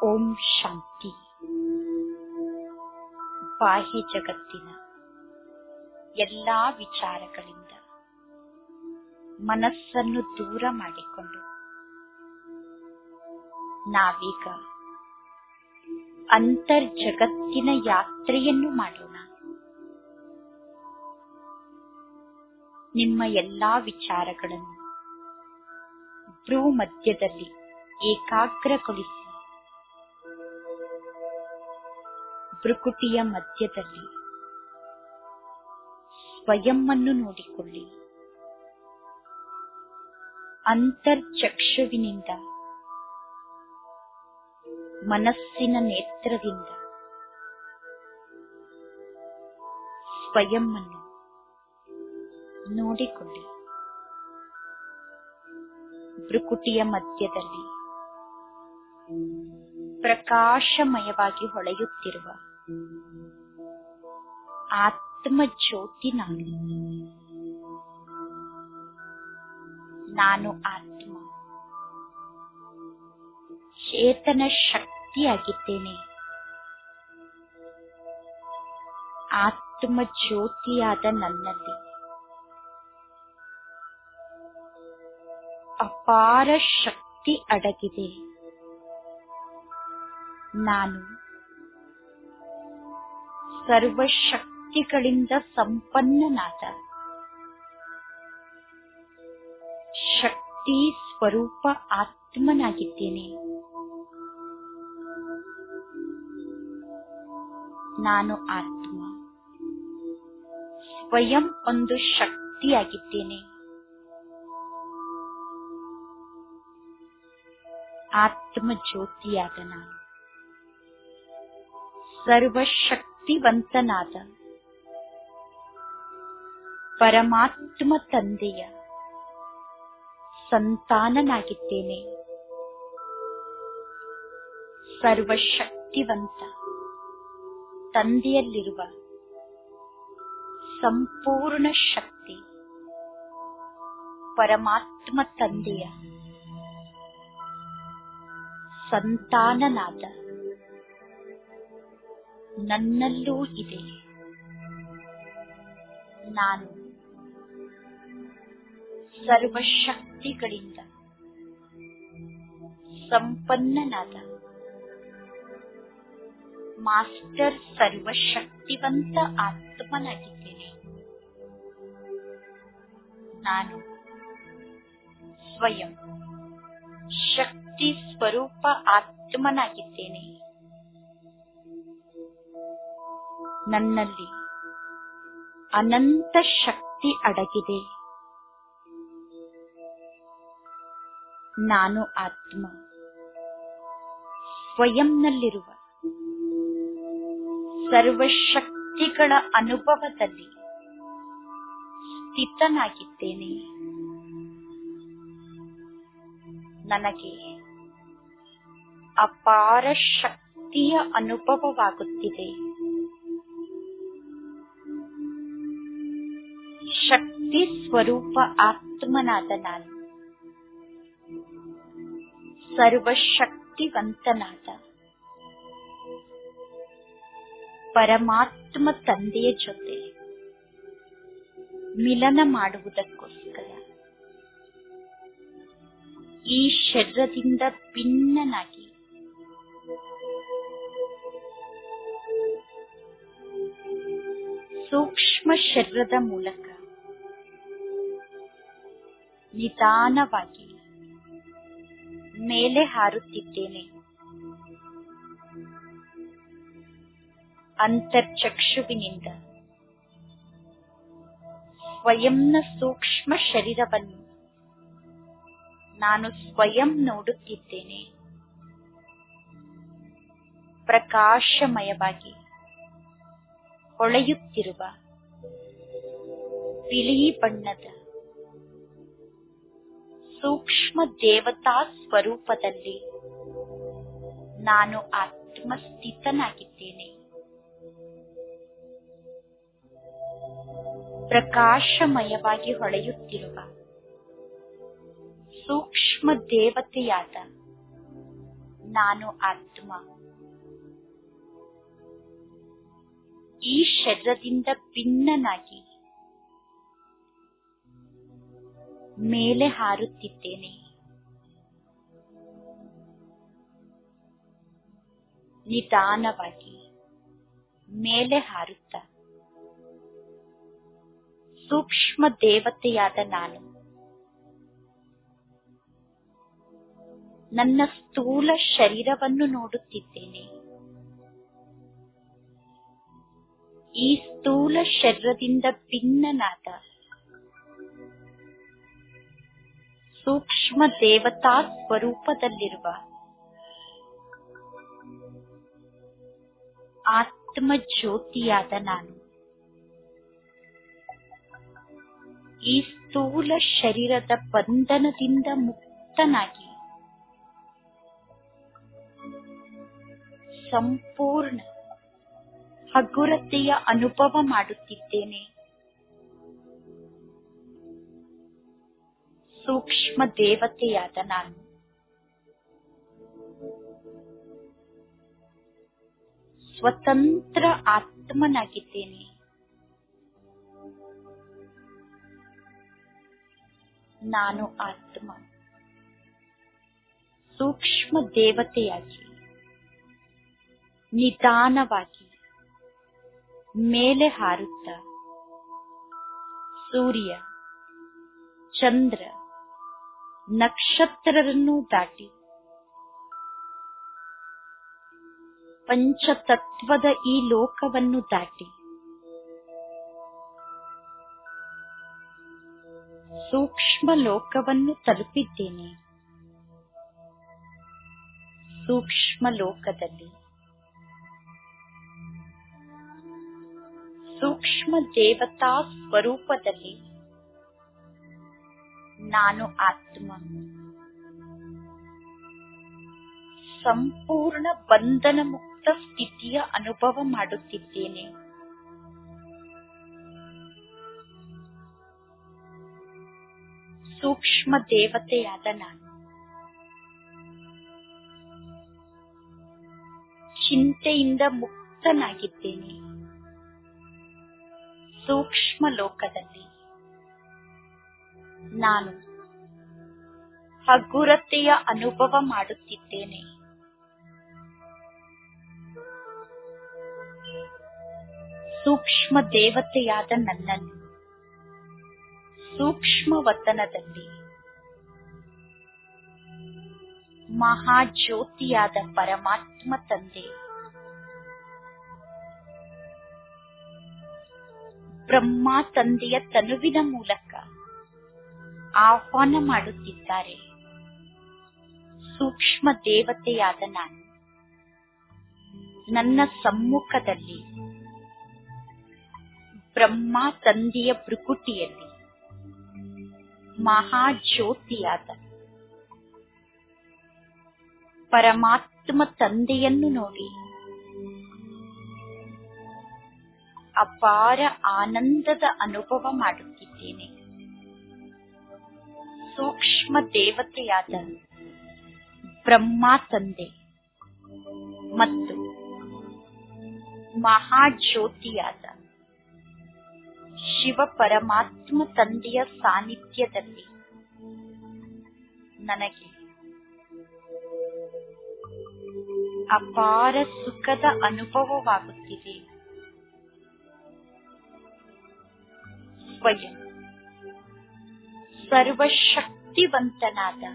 ಓಂ ಶಾಂತಿ ಬಾಹ್ಯ ಜಗತ್ತಿನ ಎಲ್ಲಾ ವಿಚಾರಗಳಿಂದ ಮನಸ್ಸನ್ನು ದೂರ ಮಾಡಿಕೊಂಡು ನಾವೀಗ ಅಂತರ್ಜಗತ್ತಿನ ಯಾತ್ರೆಯನ್ನು ಮಾಡೋಣ ನಿಮ್ಮ ಎಲ್ಲಾ ವಿಚಾರಗಳನ್ನು ಭ್ರೂ ಮಧ್ಯದಲ್ಲಿ ಏಕಾಗ್ರಗೊಳಿಸಿ ಭ್ರುಕುಟಿಯ ಮಧ್ಯದಲ್ಲಿ ಸ್ವಯಂವನ್ನು ನೋಡಿಕೊಳ್ಳಿ ಅಂತರ್ಚಕ್ಷುವಿನಿಂದ ಮನಸ್ಸಿನ ನೇತ್ರದಿಂದ ಸ್ವಯಂವನ್ನು ನೋಡಿಕೊಳ್ಳಿ ಭ್ರುಕುಟಿಯ ಮಧ್ಯದಲ್ಲಿ ಪ್ರಕಾಶಮಯವಾಗಿ ಹೊಳೆಯುತ್ತಿರುವ ಆತ್ಮ ಜ್ಯೋತಿ ನಾನು ನಾನು ಆತ್ಮ ಚೇತನ ಶಕ್ತಿಯಾಗಿದ್ದೇನೆ ಆತ್ಮ ಜ್ಯೋತಿಯಾದ ನನ್ನಲ್ಲಿ ಅಪಾರ ಶಕ್ತಿ ಅಡಗಿದೆ ನಾನು ಸರ್ವಶಕ್ತಿಗಳಿಂದ ಸಂಪನ್ನನಾದ ಶಕ್ತಿ ಸ್ವರೂಪ ಆತ್ಮನಾಗಿದ್ದೇನೆ ನಾನು ಆತ್ಮ ಸ್ವಯಂ ಒಂದು ಶಕ್ತಿಯಾಗಿದ್ದೇನೆ ಆತ್ಮ ಜ್ಯೋತಿಯಾದ ನಾನು ಸರ್ವಶಕ್ತಿವಂತನಾದ ಪರಮಾತ್ಮ ತಂದೆಯ ಸಂತಾನನಾಗಿದ್ದೇನೆ ಸರ್ವಶಕ್ತಿವಂತ ತಂದೆಯಲ್ಲಿರುವ ಸಂಪೂರ್ಣ ಶಕ್ತಿ ಪರಮಾತ್ಮ ತಂದೆಯ ಸಂತಾನನಾದ ನನ್ನಲ್ಲೂ ಇದೆ ನಾನು ಸರ್ವಶಕ್ತಿಗಳಿಂದ ಸಂಪನ್ನನಾದ ಮಾಸ್ಟರ್ ಸರ್ವಶಕ್ತಿವಂತ ಆತ್ಮನಾಗಿದ್ದೇನೆ ನಾನು ಸ್ವಯಂ ಶಕ್ತಿ ಸ್ವರೂಪ ಆತ್ಮನಾಗಿದ್ದೇನೆ ನನ್ನಲ್ಲಿ ಅನಂತ ಶಕ್ತಿ ಅಡಗಿದೆ ನಾನು ಆತ್ಮ ಸ್ವಯಂನಲ್ಲಿರುವ ಸರ್ವಶಕ್ತಿಗಳ ಅನುಭವದಲ್ಲಿ ಸ್ಥಿತನಾಗಿದ್ದೇನೆ ನನಗೆ ಅಪಾರ ಶಕ್ತಿಯ ಅನುಭವವಾಗುತ್ತಿದೆ ಶಕ್ತಿ ಸ್ವರೂಪ ಆತ್ಮನಾದ ನಾನು ಸರ್ವಶಕ್ತಿವಂತನಾದ ಪರಮಾತ್ಮ ತಂದೆಯ ಜೊತೆ ಮಿಲನ ಮಾಡುವುದಕ್ಕೋಸ್ಕರ ಈ ಶರೀರದಿಂದ ಭಿನ್ನನಾಗಿ ಸೂಕ್ಷ್ಮ ಶರೀರದ ಮೂಲಕ ನಿಧಾನವಾಗಿ ಮೇಲೆ ಹಾರುತ್ತಿದ್ದೇನೆ ಅಂತರ್ಚಕ್ಷುವಿನಿಂದ ಸ್ವಯಂನ ಸೂಕ್ಷ್ಮ ಶರೀರವನ್ನು ನಾನು ಸ್ವಯಂ ನೋಡುತ್ತಿದ್ದೇನೆ ಪ್ರಕಾಶಮಯವಾಗಿ ಹೊಳೆಯುತ್ತಿರುವ ಬಿಳಿ ಬಣ್ಣದ ಸೂಕ್ಷ್ಮ ದೇವತಾ ಸ್ವರೂಪದಲ್ಲಿ ನಾನು ಆತ್ಮಸ್ಥಿತನಾಗಿದ್ದೇನೆ ಪ್ರಕಾಶಮಯವಾಗಿ ಹೊಳೆಯುತ್ತಿರುವ ಸೂಕ್ಷ್ಮ ದೇವತೆಯಾದ ನಾನು ಆತ್ಮ ಈ ಶರೀರದಿಂದ ಭಿನ್ನನಾಗಿ ಮೇಲೆ ಹಾರುತ್ತಿದ್ದೇನೆ ನಿಧಾನವಾಗಿ ಮೇಲೆ ಹಾರುತ್ತ ಸೂಕ್ಷ್ಮ ದೇವತೆಯಾದ ನಾನು ನನ್ನ ಸ್ಥೂಲ ಶರೀರವನ್ನು ನೋಡುತ್ತಿದ್ದೇನೆ ಈ ಸ್ಥೂಲ ಶರೀರದಿಂದ ಭಿನ್ನನಾದ ಸೂಕ್ಷ್ಮ ದೇವತಾ ಸ್ವರೂಪದಲ್ಲಿರುವ ಆತ್ಮ ಜ್ಯೋತಿಯಾದ ನಾನು ಈ ಸ್ಥೂಲ ಶರೀರದ ಬಂಧನದಿಂದ ಮುಕ್ತನಾಗಿ ಸಂಪೂರ್ಣ ಹಗುರತೆಯ ಅನುಭವ ಮಾಡುತ್ತಿದ್ದೇನೆ ಸೂಕ್ಷ್ಮ ದೇವತೆಯಾದ ನಾನು ಸ್ವತಂತ್ರ ಆತ್ಮನಾಗಿದ್ದೇನೆ ನಾನು ಆತ್ಮ ಸೂಕ್ಷ್ಮ ದೇವತೆಯಾಗಿ ನಿಧಾನವಾಗಿ ಮೇಲೆ ಹಾರುತ್ತ ಸೂರ್ಯ ಚಂದ್ರ ನಕ್ಷತ್ರರನ್ನು ದಾಟಿ ಪಂಚತತ್ವದ ಈ ಲೋಕವನ್ನು ದಾಟಿ ಸೂಕ್ಷ್ಮ ಲೋಕವನ್ನು ತಲುಪಿದ್ದೇನೆ ಸೂಕ್ಷ್ಮ ಲೋಕದಲ್ಲಿ ಸೂಕ್ಷ್ಮ ದೇವತಾ ಸ್ವರೂಪದಲ್ಲಿ ನಾನು ಆತ್ಮ ಸಂಪೂರ್ಣ ಬಂಧನ ಮುಕ್ತ ಸ್ಥಿತಿಯ ಅನುಭವ ಮಾಡುತ್ತಿದ್ದೇನೆ ಸೂಕ್ಷ್ಮ ದೇವತೆಯಾದ ನಾನು ಚಿಂತೆಯಿಂದ ಮುಕ್ತನಾಗಿದ್ದೇನೆ ಸೂಕ್ಷ್ಮ ಲೋಕದಲ್ಲಿ ನಾನು ಹಗುರತೆಯ ಅನುಭವ ಮಾಡುತ್ತಿದ್ದೇನೆ ಸೂಕ್ಷ್ಮ ದೇವತೆಯಾದ ನನ್ನನ್ನು ಸೂಕ್ಷ್ಮ ವತನದಲ್ಲಿ ಮಹಾಜ್ಯೋತಿಯಾದ ಪರಮಾತ್ಮ ತಂದೆ ಬ್ರಹ್ಮ ತಂದೆಯ ತನುವಿನ ಮೂಲಕ ಆಹ್ವಾನ ಮಾಡುತ್ತಿದ್ದಾರೆ ಸೂಕ್ಷ್ಮ ದೇವತೆಯಾದ ನಾನು ನನ್ನ ಸಮ್ಮುಖದಲ್ಲಿ ಬ್ರಹ್ಮ ತಂದೆಯ ಭೃಕುಟಿಯಲ್ಲಿ ಮಹಾಜ್ಯೋತಿಯಾದ ಪರಮಾತ್ಮ ತಂದೆಯನ್ನು ನೋಡಿ ಅಪಾರ ಆನಂದದ ಅನುಭವ ಮಾಡುತ್ತಿದ್ದೇನೆ ಸೂಕ್ಷ್ಮ ದೇವತೆಯಾದ ಬ್ರಹ್ಮ ತಂದೆ ಮತ್ತು ಮಹಾಜ್ಯೋತಿಯಾದ ಶಿವ ಪರಮಾತ್ಮ ತಂದೆಯ ಸಾನ್ನಿಧ್ಯದಲ್ಲಿ ನನಗೆ ಅಪಾರ ಸುಖದ ಅನುಭವವಾಗುತ್ತಿದೆ ಸ್ವಯಂ ಸರ್ವಶಕ್ತಿವಂತನಾದ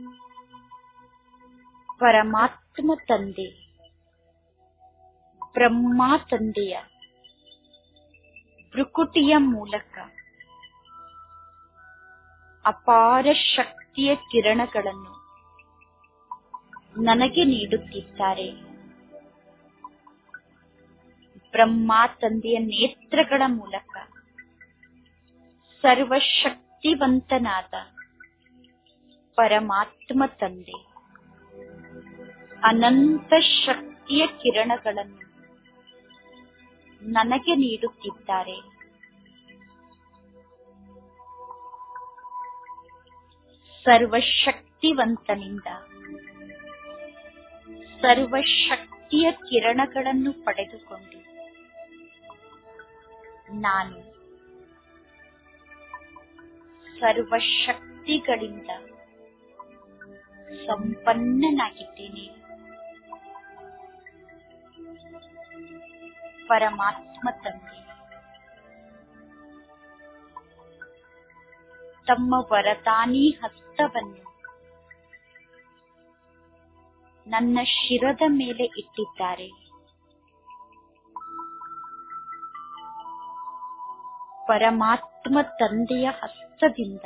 ಪರಮಾತ್ಮ ತಂದೆ ಬ್ರಹ್ಮ ತಂದೆಯ ಭೃಕುಟಿಯ ಮೂಲಕ ಅಪಾರ ಶಕ್ತಿಯ ಕಿರಣಗಳನ್ನು ನನಗೆ ನೀಡುತ್ತಿದ್ದಾರೆ ಬ್ರಹ್ಮ ತಂದೆಯ ನೇತ್ರಗಳ ಮೂಲಕ ಸರ್ವಶಕ್ತಿವಂತನಾದ ಪರಮಾತ್ಮ ತಂದೆ ಅನಂತ ಶಕ್ತಿಯ ಕಿರಣಗಳನ್ನು ನನಗೆ ನೀಡುತ್ತಿದ್ದಾರೆ ಸರ್ವಶಕ್ತಿವಂತನಿಂದ ಸರ್ವಶಕ್ತಿಯ ಕಿರಣಗಳನ್ನು ಪಡೆದುಕೊಂಡು ನಾನು ಸರ್ವಶಕ್ತಿಗಳಿಂದ ಸಂಪನ್ನನಾಗಿದ್ದೇನೆ ಪರಮಾತ್ಮ ತಂದೆ ತಮ್ಮ ವರದಾನಿ ಹಸ್ತವನ್ನು ನನ್ನ ಶಿರದ ಮೇಲೆ ಇಟ್ಟಿದ್ದಾರೆ ಪರಮಾತ್ಮ ತಂದೆಯ ಹಸ್ತದಿಂದ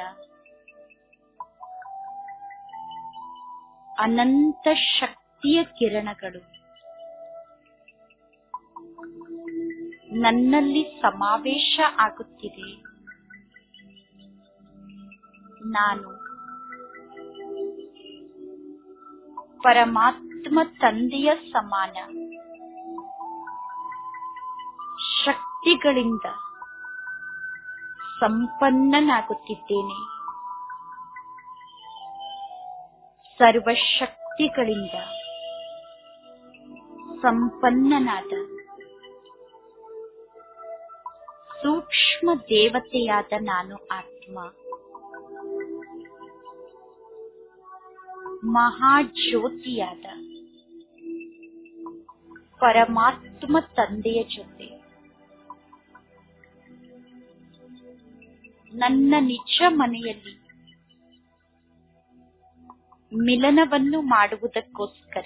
ಅನಂತ ಶಕ್ತಿಯ ಕಿರಣಗಳು ನನ್ನಲ್ಲಿ ಸಮಾವೇಶ ಆಗುತ್ತಿದೆ ನಾನು ಪರಮಾತ್ಮ ತಂದೆಯ ಸಮಾನ ಶಕ್ತಿಗಳಿಂದ ಸಂಪನ್ನನಾಗುತ್ತಿದ್ದೇನೆ ಸರ್ವಶಕ್ತಿಗಳಿಂದ ಸಂಪನ್ನನಾದ ಸೂಕ್ಷ್ಮ ದೇವತೆಯಾದ ನಾನು ಆತ್ಮ ಮಹಾಜ್ಯೋತಿಯಾದ ಪರಮಾತ್ಮ ತಂದೆಯ ಜೊತೆ ನನ್ನ ನಿಜ ಮನೆಯಲ್ಲಿ ಮಿಲನವನ್ನು ಮಾಡುವುದಕ್ಕೋಸ್ಕರ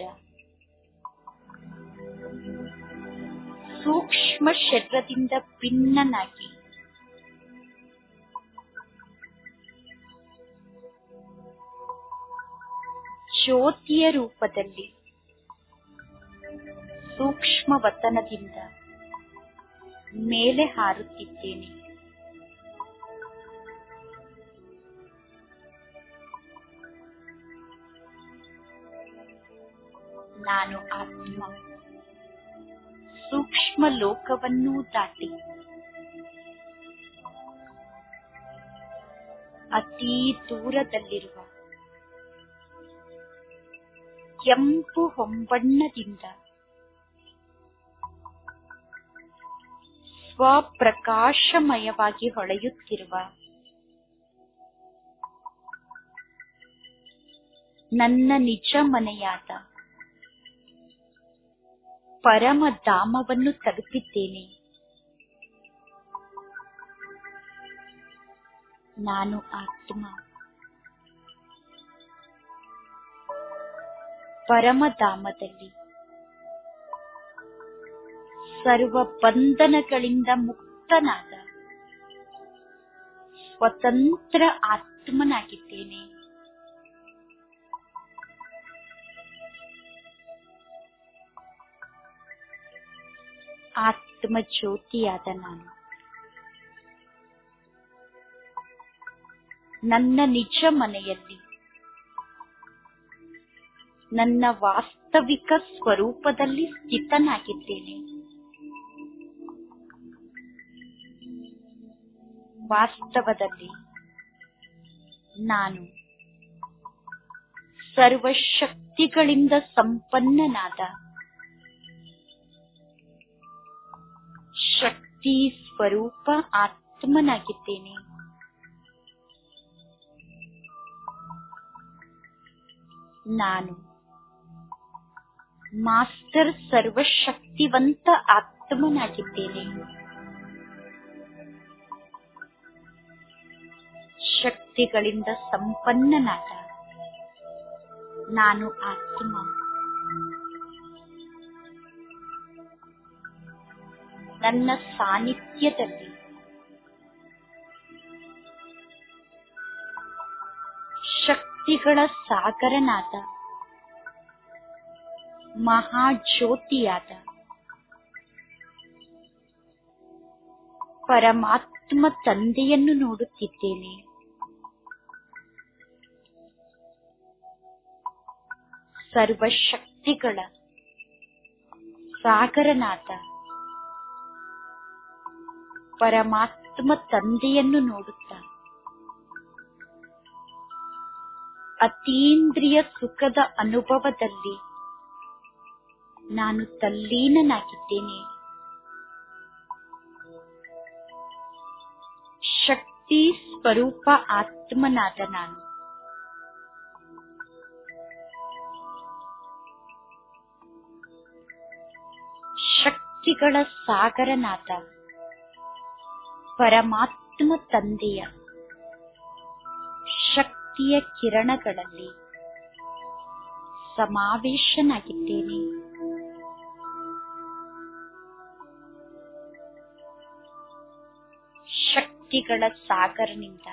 ಸೂಕ್ಷ್ಮ ಶರೀರದಿಂದ ಭಿನ್ನನಾಗಿ ಜ್ಯೋತಿಯ ರೂಪದಲ್ಲಿ ಸೂಕ್ಷ್ಮ ವತನದಿಂದ ಮೇಲೆ ಹಾರುತ್ತಿದ್ದೇನೆ ನಾನು ಆತ್ಮ ಸೂಕ್ಷ್ಮ ಲೋಕವನ್ನೂ ದಾಟಿ ಅತೀ ದೂರದಲ್ಲಿರುವ ಕೆಂಪು ಹೊಂಬಣ್ಣದಿಂದ ಸ್ವಪ್ರಕಾಶಮಯವಾಗಿ ಹೊಳೆಯುತ್ತಿರುವ ನನ್ನ ನಿಜ ಮನೆಯಾದ ಪರಮಧಾಮವನ್ನು ತಲುಪಿದ್ದೇನೆ ನಾನು ಆತ್ಮ ಪರಮಧಾಮದಲ್ಲಿ ಸರ್ವ ಬಂಧನಗಳಿಂದ ಮುಕ್ತನಾದ ಸ್ವತಂತ್ರ ಆತ್ಮನಾಗಿದ್ದೇನೆ ಆತ್ಮ ಜ್ಯೋತಿಯಾದ ನಾನು ನನ್ನ ನಿಜ ಮನೆಯಲ್ಲಿ ನನ್ನ ವಾಸ್ತವಿಕ ಸ್ವರೂಪದಲ್ಲಿ ಸ್ಥಿತನಾಗಿದ್ದೇನೆ ವಾಸ್ತವದಲ್ಲಿ ನಾನು ಸರ್ವಶಕ್ತಿಗಳಿಂದ ಸಂಪನ್ನನಾದ ಶಕ್ತಿ ಸ್ವರೂಪ ಆತ್ಮನಾಗಿದ್ದೇನೆ ನಾನು ಮಾಸ್ಟರ್ ಸರ್ವಶಕ್ತಿವಂತ ಆತ್ಮನಾಗಿದ್ದೇನೆ ಶಕ್ತಿಗಳಿಂದ ಸಂಪನ್ನನಾದ ನಾನು ಆತ್ಮ ನನ್ನ ಸಾನ್ನಿಧ್ಯದಲ್ಲಿ ಶಕ್ತಿಗಳ ಸಾಗರನಾದ ಮಹಾಜ್ಯೋತಿಯಾದ ಪರಮಾತ್ಮ ತಂದೆಯನ್ನು ನೋಡುತ್ತಿದ್ದೇನೆ ಸರ್ವಶಕ್ತಿಗಳ ಸಾಗರನಾದ ಪರಮಾತ್ಮ ತಂದೆಯನ್ನು ನೋಡುತ್ತಾ ಅತೀಂದ್ರಿಯ ಸುಖದ ಅನುಭವದಲ್ಲಿ ನಾನು ತಲ್ಲೀನನಾಗಿದ್ದೇನೆ ಶಕ್ತಿ ಸ್ವರೂಪ ಆತ್ಮನಾದ ನಾನು ಶಕ್ತಿಗಳ ಸಾಗರನಾದ ಪರಮಾತ್ಮ ತಂದೆಯ ಶಕ್ತಿಯ ಕಿರಣಗಳಲ್ಲಿ ಸಮಾವೇಶನಾಗಿದ್ದೇನೆ ಶಕ್ತಿಗಳ ಸಾಗರನಿಂದ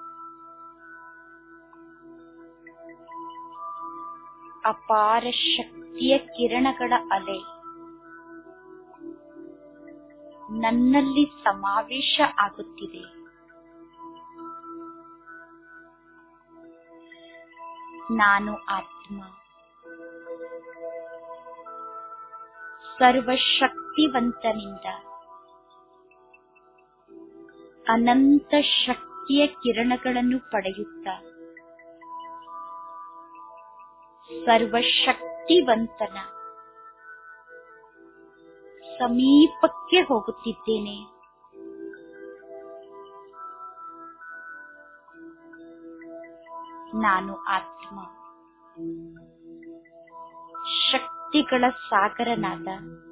ಅಪಾರ ಶಕ್ತಿಯ ಕಿರಣಗಳ ಅಲೆ ನನ್ನಲ್ಲಿ ಸಮಾವೇಶ ಆಗುತ್ತಿದೆ ನಾನು ಆತ್ಮ ಸರ್ವಶಕ್ತಿವಂತನಿಂದ ಅನಂತ ಶಕ್ತಿಯ ಕಿರಣಗಳನ್ನು ಪಡೆಯುತ್ತ ಸರ್ವಶಕ್ತಿವಂತನ ಸಮೀಪಕ್ಕೆ ಹೋಗುತ್ತಿದ್ದೇನೆ ನಾನು ಆತ್ಮ ಶಕ್ತಿಗಳ ಸಾಗರನಾದ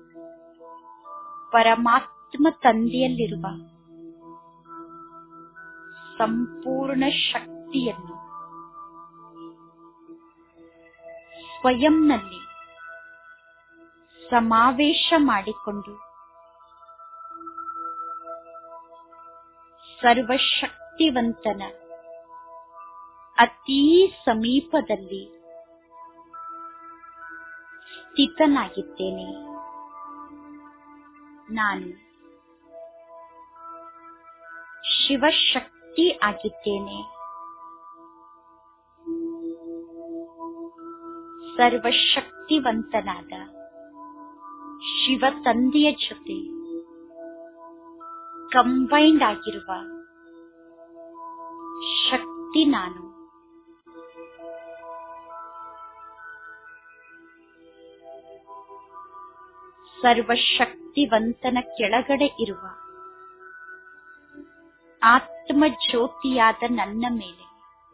ಪರಮಾತ್ಮ ತಂದೆಯಲ್ಲಿರುವ ಸಂಪೂರ್ಣ ಶಕ್ತಿಯನ್ನು ಸ್ವಯಂನಲ್ಲಿ ಸಮಾವೇಶ ಮಾಡಿಕೊಂಡು ಸರ್ವಶಕ್ತಿವಂತನ ಅತೀ ಸಮೀಪದಲ್ಲಿ ಸ್ಥಿತನಾಗಿದ್ದೇನೆ ನಾನು ಶಿವಶಕ್ತಿ ಆಗಿದ್ದೇನೆ ಸರ್ವಶಕ್ತಿವಂತನಾದ ಶಿವ ತಂದೆಯ ಜೊತೆ ಕಂಬೈಂಡ್ ಆಗಿರುವ ಶಕ್ತಿ ನಾನು ಸರ್ವಶಕ್ತಿವಂತನ ಕೆಳಗಡೆ ಇರುವ ಆತ್ಮ ಜ್ಯೋತಿಯಾದ ನನ್ನ ಮೇಲೆ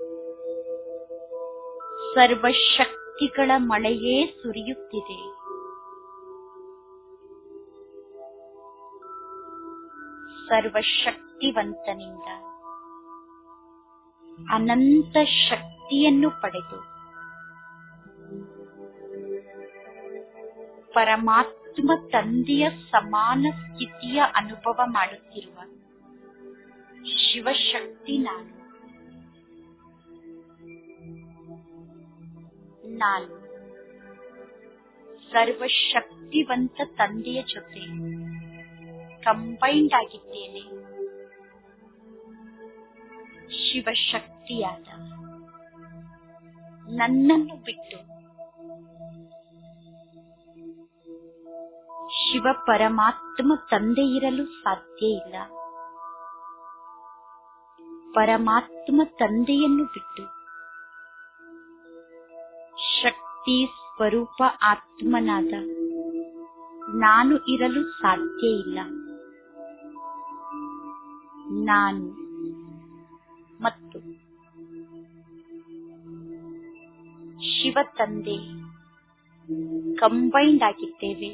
ಸರ್ವಶಕ್ತಿಗಳ ಮಳೆಯೇ ಸುರಿಯುತ್ತಿದೆ ಸರ್ವಶಕ್ತಿವಂತನಿಂದ ಅನಂತ ಶಕ್ತಿಯನ್ನು ಪಡೆದು ಪರಮಾತ್ಮ ತಂದೆಯ ಸಮಾನ ಸ್ಥಿತಿಯ ಅನುಭವ ಮಾಡುತ್ತಿರುವ ಶಿವಶಕ್ತಿ ನಾನು ನಾನು ಸರ್ವಶಕ್ತಿವಂತ ತಂದೆಯ ಜೊತೆ ಕಂಬೈಂಡ್ ಆಗಿದ್ದೇನೆ ಶಿವಶಕ್ತಿಯಾದ ನನ್ನನ್ನು ಬಿಟ್ಟು ಶಿವ ಪರಮಾತ್ಮ ತಂದೆ ಇರಲು ಸಾಧ್ಯ ಇಲ್ಲ ಪರಮಾತ್ಮ ತಂದೆಯನ್ನು ಬಿಟ್ಟು ಶಕ್ತಿ ಸ್ವರೂಪ ಆತ್ಮನಾದ ನಾನು ಇರಲು ಸಾಧ್ಯ ಇಲ್ಲ ನಾನು ಮತ್ತು ಶಿವ ತಂದೆ ಕಂಬೈಂಡ್ ಆಗಿದ್ದೇವೆ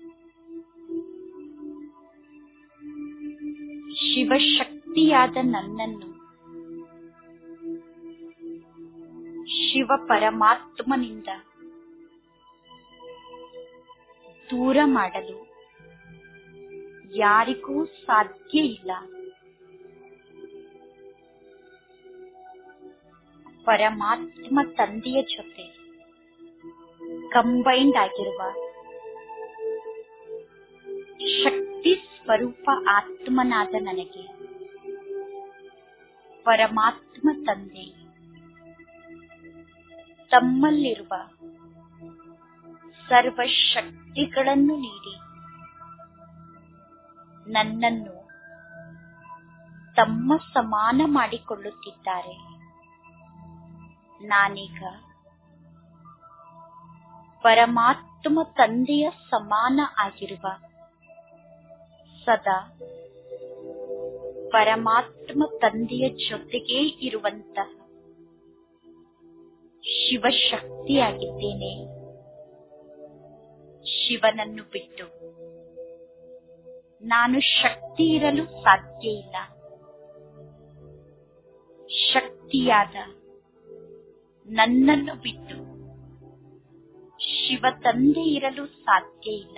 ಶಿವಶಕ್ತಿಯಾದ ನನ್ನನ್ನು ಶಿವ ಪರಮಾತ್ಮನಿಂದ ದೂರ ಮಾಡಲು ಯಾರಿಗೂ ಸಾಧ್ಯ ಇಲ್ಲ ಪರಮಾತ್ಮ ತಂದೆಯ ಜೊತೆ ಕಂಬೈಂಡ್ ಆಗಿರುವ ಶಕ್ತಿ ಸ್ವರೂಪ ಆತ್ಮನಾದ ನನಗೆ ಪರಮಾತ್ಮ ತಂದೆ ತಮ್ಮಲ್ಲಿರುವ ಸರ್ವಶಕ್ತಿಗಳನ್ನು ನೀಡಿ ನನ್ನನ್ನು ತಮ್ಮ ಸಮಾನ ಮಾಡಿಕೊಳ್ಳುತ್ತಿದ್ದಾರೆ ನಾನೀಗ ಪರಮಾತ್ಮ ಪರಮಾತ್ಮ ತಂದೆಯ ಸಮಾನ ಆಗಿರುವ ಸದಾ ಪರಮಾತ್ಮ ತಂದೆಯ ಜೊತೆಗೇ ಇರುವಂತಹ ಶಿವಶಕ್ತಿಯಾಗಿದ್ದೇನೆ ಶಿವನನ್ನು ಬಿಟ್ಟು ನಾನು ಶಕ್ತಿ ಇರಲು ಸಾಧ್ಯ ಇಲ್ಲ ಶಕ್ತಿಯಾದ ನನ್ನನ್ನು ಬಿಟ್ಟು ಶಿವ ತಂದೆ ಇರಲು ಸಾಧ್ಯ ಇಲ್ಲ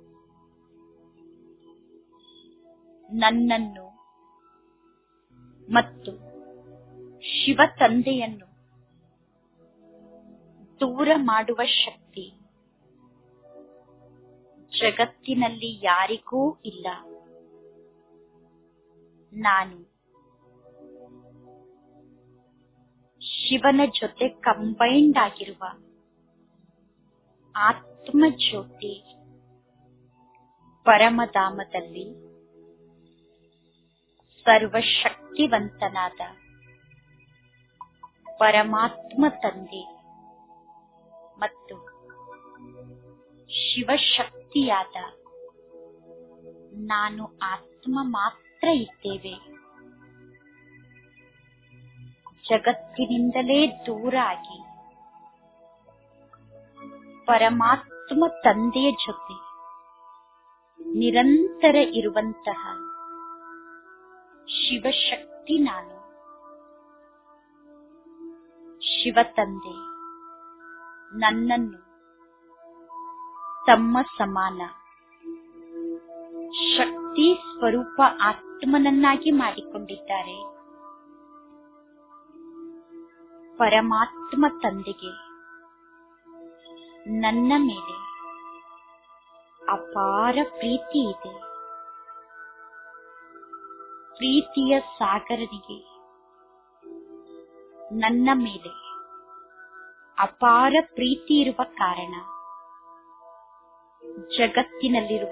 ನನ್ನನ್ನು ಮತ್ತು ಶಿವ ತಂದೆಯನ್ನು ದೂರ ಮಾಡುವ ಶಕ್ತಿ ಜಗತ್ತಿನಲ್ಲಿ ಯಾರಿಗೂ ಇಲ್ಲ ನಾನು ಶಿವನ ಜೊತೆ ಕಂಬೈಂಡ್ ಆಗಿರುವ ಆತ್ಮ ಜ್ಯೋತಿ ಪರಮಧಾಮದಲ್ಲಿ ಸರ್ವಶಕ್ತಿವಂತನಾದ ಪರಮಾತ್ಮ ತಂದೆ ಮತ್ತು ಶಿವಶಕ್ತಿಯಾದ ನಾನು ಆತ್ಮ ಮಾತ್ರ ಇದ್ದೇವೆ ಜಗತ್ತಿನಿಂದಲೇ ದೂರ ಆಗಿ ಪರಮಾತ್ಮ ತಂದೆಯ ಜೊತೆ ನಿರಂತರ ಇರುವಂತಹ ಶಿವಶಕ್ತಿ ನಾನು ಶಿವ ತಂದೆ ನನ್ನನ್ನು ತಮ್ಮ ಸಮಾನ ಶಕ್ತಿ ಸ್ವರೂಪ ಆತ್ಮನನ್ನಾಗಿ ಮಾಡಿಕೊಂಡಿದ್ದಾರೆ ಪರಮಾತ್ಮ ತಂದೆಗೆ ನನ್ನ ಮೇಲೆ ಅಪಾರ ಪ್ರೀತಿ ಇದೆ ಪ್ರೀತಿಯ ಸಾಗರನಿಗೆ ನನ್ನ ಮೇಲೆ ಅಪಾರ ಪ್ರೀತಿ ಇರುವ ಕಾರಣ ಜಗತ್ತಿನಲ್ಲಿರುವ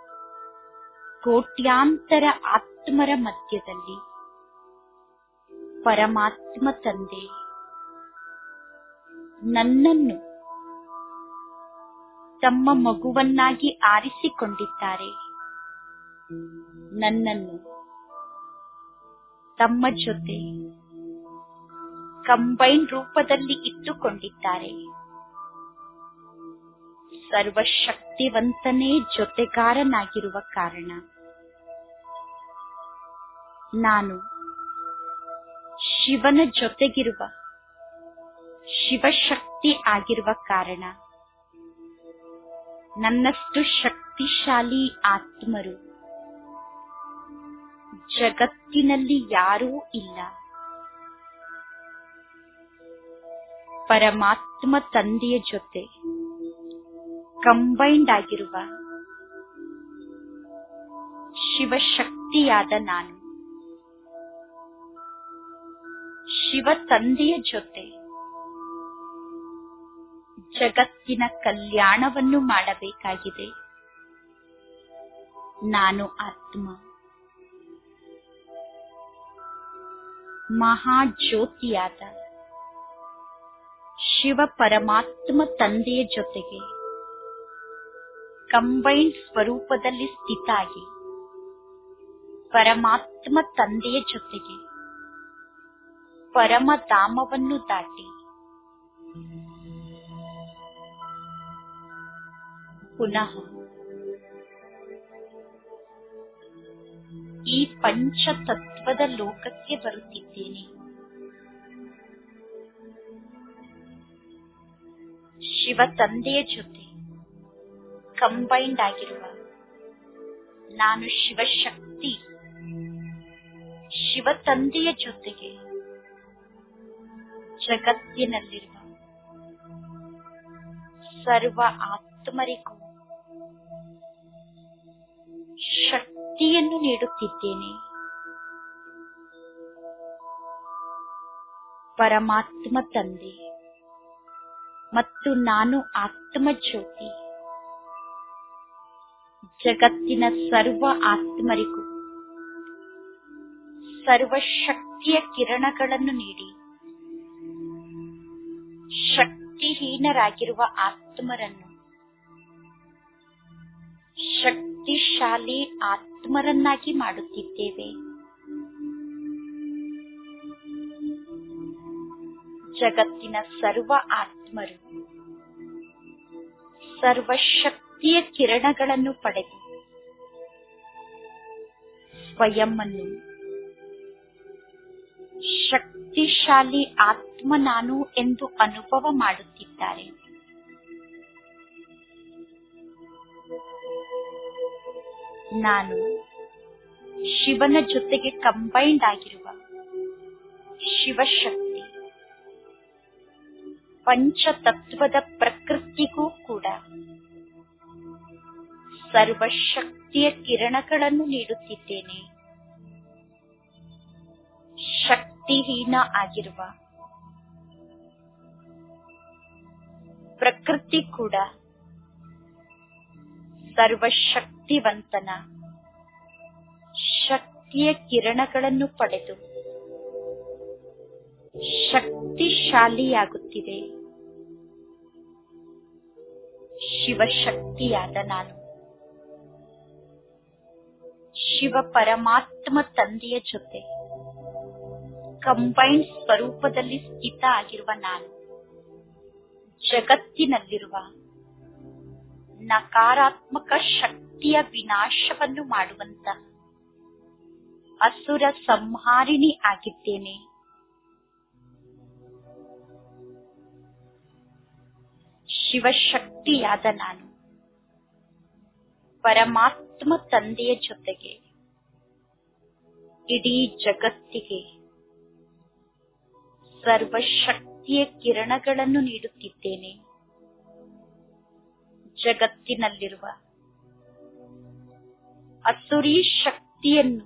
ಕೋಟ್ಯಾಂತರ ಆತ್ಮರ ಮಧ್ಯದಲ್ಲಿ ಪರಮಾತ್ಮ ತಂದೆ ನನ್ನನ್ನು ತಮ್ಮ ಮಗುವನ್ನಾಗಿ ಆರಿಸಿಕೊಂಡಿದ್ದಾರೆ ನನ್ನನ್ನು ತಮ್ಮ ಜೊತೆ ಕಂಬೈನ್ ರೂಪದಲ್ಲಿ ಇಟ್ಟುಕೊಂಡಿದ್ದಾರೆ ಸರ್ವಶಕ್ತಿವಂತನೇ ಜೊತೆಗಾರನಾಗಿರುವ ಕಾರಣ ನಾನು ಶಿವನ ಜೊತೆಗಿರುವ ಶಿವಶಕ್ತಿ ಆಗಿರುವ ಕಾರಣ ನನ್ನಷ್ಟು ಶಕ್ತಿಶಾಲಿ ಆತ್ಮರು ಜಗತ್ತಿನಲ್ಲಿ ಯಾರೂ ಇಲ್ಲ ಪರಮಾತ್ಮ ತಂದೆಯ ಜೊತೆ ಕಂಬೈಂಡ್ ಆಗಿರುವ ಶಿವಶಕ್ತಿಯಾದ ನಾನು ಶಿವ ತಂದೆಯ ಜೊತೆ ಜಗತ್ತಿನ ಕಲ್ಯಾಣವನ್ನು ಮಾಡಬೇಕಾಗಿದೆ ನಾನು ಆತ್ಮ ಮಹಾಜ್ಯೋತಿಯಾದ ಶಿವ ಪರಮಾತ್ಮ ತಂದೆಯ ಜೊತೆಗೆ ಕಂಬೈನ್ಡ್ ಸ್ವರೂಪದಲ್ಲಿ ಸ್ಥಿತ ಆಗಿ ಪರಮಾತ್ಮ ತಂದೆಯ ಜೊತೆಗೆ ಪರಮಧಾಮವನ್ನು ದಾಟಿ ಪುನಃ ಈ ಪಂಚತತ್ವದ ಲೋಕಕ್ಕೆ ಬರುತ್ತಿದ್ದೇನೆ ಶಿವ ತಂದೆಯ ಜೊತೆ ಕಂಬೈಂಡ್ ಆಗಿರುವ ನಾನು ಶಿವಶಕ್ತಿ ಶಿವ ತಂದೆಯ ಜೊತೆಗೆ ಜಗತ್ತಿನಲ್ಲಿರುವ ಸರ್ವ ಆತ್ಮರಿಗೂ ಶಕ್ತಿಯನ್ನು ನೀಡುತ್ತಿದ್ದೇನೆ ಪರಮಾತ್ಮ ತಂದೆ ಮತ್ತು ನಾನು ಆತ್ಮ ಜ್ಯೋತಿ ಜಗತ್ತಿನ ಸರ್ವ ಆತ್ಮರಿಗೂ ಸರ್ವ ಶಕ್ತಿಯ ಕಿರಣಗಳನ್ನು ನೀಡಿ ಶಕ್ತಿಹೀನರಾಗಿರುವ ಆತ್ಮರನ್ನು ಶಕ್ತಿಶಾಲಿ ಆತ್ಮರನ್ನಾಗಿ ಮಾಡುತ್ತಿದ್ದೇವೆ ಜಗತ್ತಿನ ಸರ್ವ ಆತ್ಮರು ಸರ್ವಶಕ್ತಿಯ ಕಿರಣಗಳನ್ನು ಪಡೆದು ಸ್ವಯಂ ಅನ್ನು ಶಕ್ತಿಶಾಲಿ ಆತ್ಮ ನಾನು ಎಂದು ಅನುಭವ ಮಾಡುತ್ತಿದ್ದಾರೆ ನಾನು ಶಿವನ ಜೊತೆಗೆ ಕಂಬೈಂಡ್ ಆಗಿರುವ ಶಿವಶಕ್ತಿ ಪಂಚತತ್ವದ ಪ್ರಕೃತಿಗೂ ಕೂಡ ಸರ್ವಶಕ್ತಿಯ ಕಿರಣಗಳನ್ನು ನೀಡುತ್ತಿದ್ದೇನೆ ಶಕ್ತಿಹೀನ ಆಗಿರುವ ಪ್ರಕೃತಿ ಕೂಡ ಸರ್ವಶಕ್ತಿವಂತನ ಶಕ್ತಿಯ ಕಿರಣಗಳನ್ನು ಪಡೆದು ಶಕ್ತಿಶಾಲಿಯಾಗುತ್ತಿದೆ ಶಿವಶಕ್ತಿಯಾದ ನಾನು ಶಿವ ಪರಮಾತ್ಮ ತಂದೆಯ ಜೊತೆ ಕಂಬೈನ್ಡ್ ಸ್ವರೂಪದಲ್ಲಿ ಸ್ಥಿತ ಆಗಿರುವ ನಾನು ಜಗತ್ತಿನಲ್ಲಿರುವ ನಕಾರಾತ್ಮಕ ಶಕ್ತಿಯ ವಿನಾಶವನ್ನು ಮಾಡುವಂತ ಅಸುರ ಸಂಹಾರಿಣಿ ಆಗಿದ್ದೇನೆ ಶಿವಶಕ್ತಿಯಾದ ನಾನು ಪರಮಾತ್ಮ ತಂದೆಯ ಜೊತೆಗೆ ಇಡೀ ಜಗತ್ತಿಗೆ ಸರ್ವಶಕ್ತಿಯ ಕಿರಣಗಳನ್ನು ನೀಡುತ್ತಿದ್ದೇನೆ ಜಗತ್ತಿನಲ್ಲಿರುವ ಅಸುರಿ ಶಕ್ತಿಯನ್ನು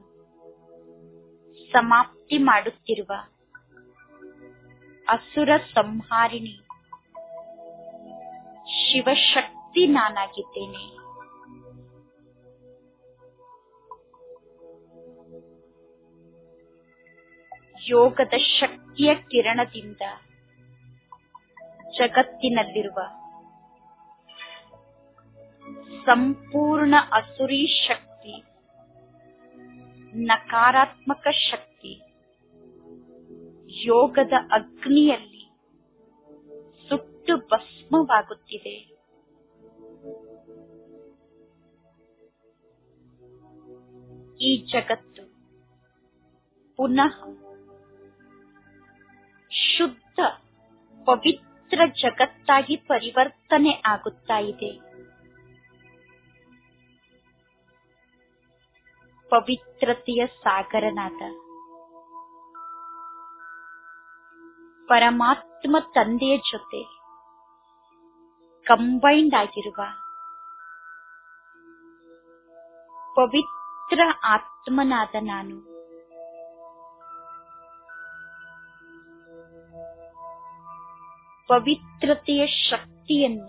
ಸಮಾಪ್ತಿ ಮಾಡುತ್ತಿರುವ ಅಸುರ ಸಂಹಾರಿಣಿ ಶಿವಶಕ್ತಿ ನಾನಾಗಿದ್ದೇನೆ ಯೋಗದ ಶಕ್ತಿಯ ಕಿರಣದಿಂದ ಜಗತ್ತಿನಲ್ಲಿರುವ ಸಂಪೂರ್ಣ ಅಸುರಿ ಶಕ್ತಿ ನಕಾರಾತ್ಮಕ ಶಕ್ತಿ ಯೋಗದ ಅಗ್ನಿಯಲ್ಲಿ ಸುಟ್ಟು ಭಸ್ಮವಾಗುತ್ತಿದೆ ಈ ಜಗತ್ತು ಪುನಃ ಶುದ್ಧ ಪವಿತ್ರ ಜಗತ್ತಾಗಿ ಪರಿವರ್ತನೆ ಆಗುತ್ತಾ ಇದೆ ಪವಿತ್ರತೆಯ ಸಾಗರನಾದ ಪರಮಾತ್ಮ ತಂದೆಯ ಜೊತೆ ಕಂಬೈಂಡ್ ಆಗಿರುವ ಪವಿತ್ರ ಆತ್ಮನಾದ ನಾನು ಪವಿತ್ರತೆಯ ಶಕ್ತಿಯನ್ನು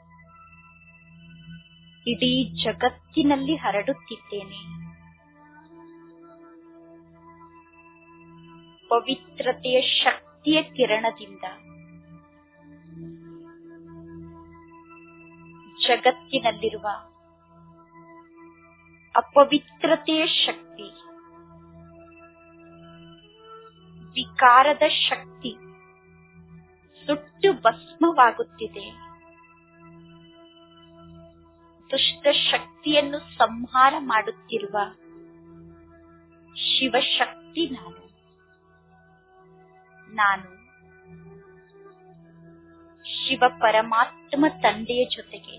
ಇಡೀ ಜಗತ್ತಿನಲ್ಲಿ ಹರಡುತ್ತಿದ್ದೇನೆ ಪವಿತ್ರತೆಯ ಶಕ್ತಿಯ ಕಿರಣದಿಂದ ಜಗತ್ತಿನಲ್ಲಿರುವ ಅಪವಿತ್ರತೆಯ ಶಕ್ತಿ ವಿಕಾರದ ಶಕ್ತಿ ಸುಟ್ಟು ಭಸ್ಮವಾಗುತ್ತಿದೆ ದುಷ್ಟ ಶಕ್ತಿಯನ್ನು ಸಂಹಾರ ಮಾಡುತ್ತಿರುವ ಶಿವಶಕ್ತಿ ನಾನು ನಾನು ಶಿವ ಪರಮಾತ್ಮ ತಂದೆಯ ಜೊತೆಗೆ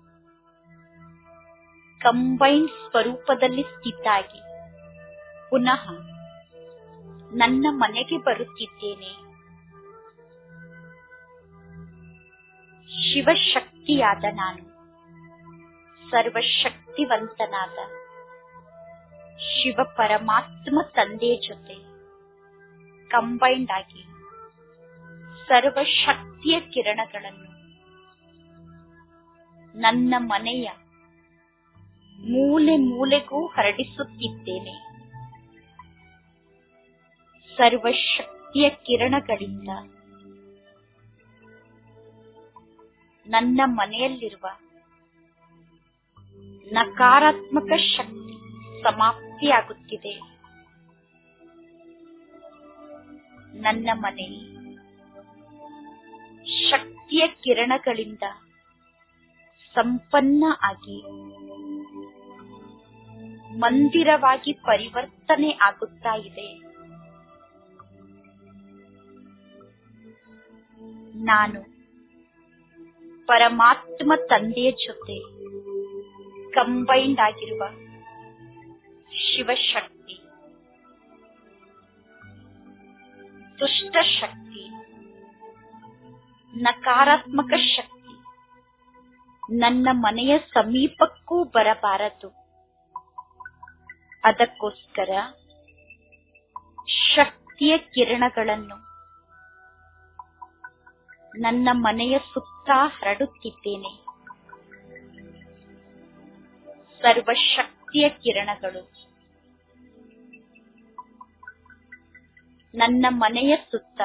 ಕಂಬೈನ್ಡ್ ಸ್ವರೂಪದಲ್ಲಿ ಸ್ಥಿತಾಗಿ ಪುನಃ ನನ್ನ ಮನೆಗೆ ಬರುತ್ತಿದ್ದೇನೆ ಶಿವಶಕ್ತಿಯಾದ ನಾನು ಸರ್ವಶಕ್ತಿವಂತನಾದ ಶಿವ ಪರಮಾತ್ಮ ತಂದೆಯ ಜೊತೆ ಕಂಬೈಂಡ್ ಆಗಿ ಸರ್ವಶಕ್ತಿಯ ಕಿರಣಗಳನ್ನು ನನ್ನ ಮನೆಯ ಮೂಲೆ ಮೂಲೆಗೂ ಹರಡಿಸುತ್ತಿದ್ದೇನೆ ಸರ್ವಶಕ್ತಿಯ ಕಿರಣಗಳಿಂದ ನನ್ನ ಮನೆಯಲ್ಲಿರುವ ನಕಾರಾತ್ಮಕ ಶಕ್ತಿ ಸಮಾಪ್ತಿಯಾಗುತ್ತಿದೆ ನನ್ನ ಮನೆ ಶಕ್ತಿಯ ಕಿರಣಗಳಿಂದ ಸಂಪನ್ನ ಆಗಿ ಮಂದಿರವಾಗಿ ಪರಿವರ್ತನೆ ಆಗುತ್ತಾ ಇದೆ ನಾನು ಪರಮಾತ್ಮ ತಂದೆಯ ಜೊತೆ ಕಂಬೈಂಡ್ ಆಗಿರುವ ಶಿವಶಕ್ತಿ ದುಷ್ಟ ಶಕ್ತಿ ನಕಾರಾತ್ಮಕ ಶಕ್ತಿ ನನ್ನ ಮನೆಯ ಸಮೀಪಕ್ಕೂ ಬರಬಾರದು ಅದಕ್ಕೋಸ್ಕರ ಶಕ್ತಿಯ ಕಿರಣಗಳನ್ನು ನನ್ನ ಮನೆಯ ಸುತ್ತ ಹರಡುತ್ತಿದ್ದೇನೆ ಸರ್ವಶಕ್ತಿಯ ಕಿರಣಗಳು ನನ್ನ ಮನೆಯ ಸುತ್ತ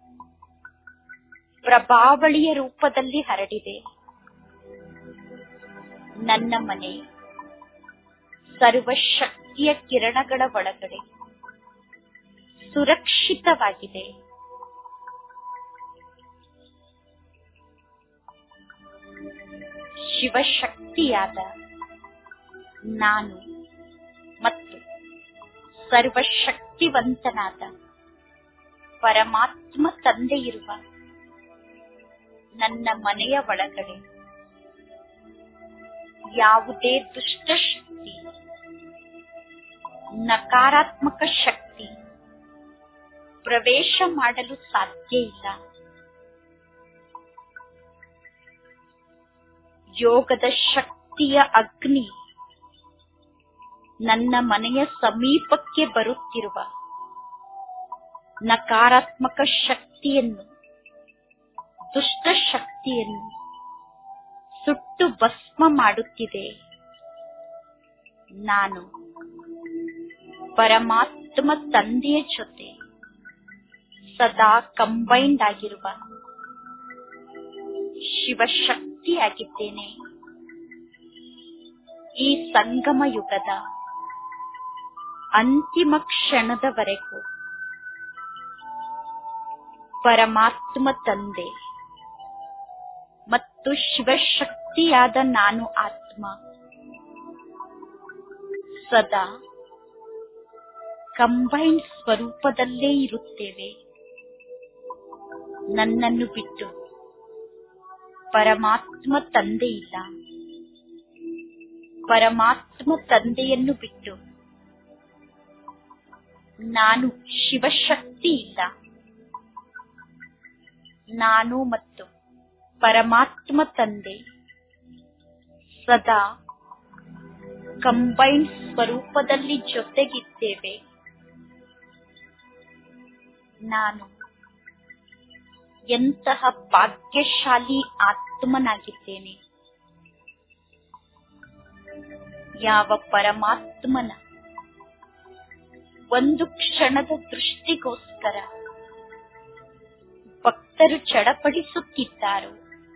ಪ್ರಭಾವಳಿಯ ರೂಪದಲ್ಲಿ ಹರಡಿದೆ ನನ್ನ ಮನೆ ಸರ್ವಶಕ್ತಿಯ ಕಿರಣಗಳ ಒಳಗಡೆ ಸುರಕ್ಷಿತವಾಗಿದೆ ಶಿವಶಕ್ತಿಯಾದ ನಾನು ಮತ್ತು ಸರ್ವಶಕ್ತಿವಂತನಾದ ಪರಮಾತ್ಮ ತಂದೆ ಇರುವ ನನ್ನ ಮನೆಯ ಒಳಗಡೆ ಯಾವುದೇ ದುಷ್ಟ ಶಕ್ತಿ ನಕಾರಾತ್ಮಕ ಶಕ್ತಿ ಪ್ರವೇಶ ಮಾಡಲು ಸಾಧ್ಯ ಇಲ್ಲ ಯೋಗದ ಶಕ್ತಿಯ ಅಗ್ನಿ ನನ್ನ ಮನೆಯ ಸಮೀಪಕ್ಕೆ ಬರುತ್ತಿರುವ ನಕಾರಾತ್ಮಕ ಶಕ್ತಿಯನ್ನು ದುಷ್ಟ ಶಕ್ತಿಯನ್ನು ಸುಟ್ಟು ಭಸ್ಮ ಮಾಡುತ್ತಿದೆ ನಾನು ಪರಮಾತ್ಮ ತಂದೆಯ ಜೊತೆ ಸದಾ ಕಂಬೈಂಡ್ ಆಗಿರುವ ಶಿವಶಕ್ತಿಯಾಗಿದ್ದೇನೆ ಈ ಸಂಗಮ ಯುಗದ ಅಂತಿಮ ಕ್ಷಣದವರೆಗೂ ಪರಮಾತ್ಮ ತಂದೆ ಮತ್ತು ಶಿವಶಕ್ತಿಯಾದ ನಾನು ಆತ್ಮ ಸದಾ ಕಂಬೈನ್ಡ್ ಸ್ವರೂಪದಲ್ಲೇ ಇರುತ್ತೇವೆ ನನ್ನನ್ನು ಬಿಟ್ಟು ಪರಮಾತ್ಮ ತಂದೆ ಇಲ್ಲ ಪರಮಾತ್ಮ ತಂದೆಯನ್ನು ಬಿಟ್ಟು ನಾನು ಶಿವಶಕ್ತಿ ಇಲ್ಲ ನಾನು ಮತ್ತು ಪರಮಾತ್ಮ ತಂದೆ ಸದಾ ಕಂಬೈನ್ಡ್ ಸ್ವರೂಪದಲ್ಲಿ ಜೊತೆಗಿದ್ದೇವೆ ನಾನು ಎಂತಹ ಭಾಗ್ಯಶಾಲಿ ಆತ್ಮನಾಗಿದ್ದೇನೆ ಯಾವ ಪರಮಾತ್ಮನ ಒಂದು ಕ್ಷಣದ ದೃಷ್ಟಿಗೋಸ್ಕರ ಭಕ್ತರು ಚಡಪಡಿಸುತ್ತಿದ್ದಾರೋ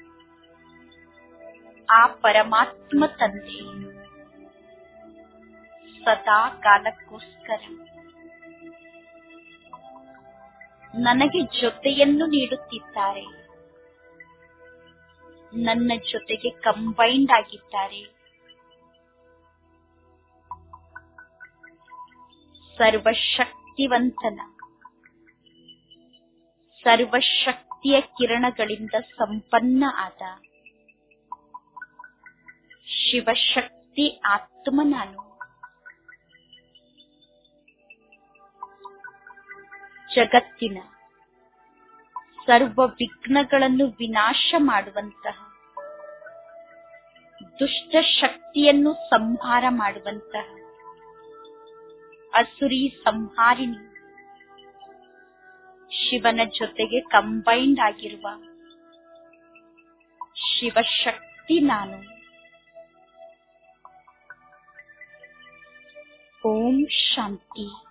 ಆ ಪರಮಾತ್ಮ ತಂದೆ ಸದಾ ಕಾಲಕ್ಕೋಸ್ಕರ ನನಗೆ ಜೊತೆಯನ್ನು ನೀಡುತ್ತಿದ್ದಾರೆ ನನ್ನ ಜೊತೆಗೆ ಕಂಬೈಂಡ್ ಆಗಿದ್ದಾರೆ ಸರ್ವಶಕ್ತಿವಂತನ ಸರ್ವಶಕ್ತಿಯ ಕಿರಣಗಳಿಂದ ಸಂಪನ್ನ ಆದ ಶಿವಶಕ್ತಿ ಆತ್ಮ ನಾನು ಜಗತ್ತಿನ ಸರ್ವ ವಿಘ್ನಗಳನ್ನು ವಿನಾಶ ಮಾಡುವಂತಹ ದುಷ್ಟ ಶಕ್ತಿಯನ್ನು ಸಂಹಾರ ಮಾಡುವಂತಹ ಅಸುರಿ ಸಂಹಾರಿಣಿ ಶಿವನ ಜೊತೆಗೆ ಕಂಬೈಂಡ್ ಆಗಿರುವ ಶಿವಶಕ್ತಿ ನಾನು ಓಂ ಶಾಂತಿ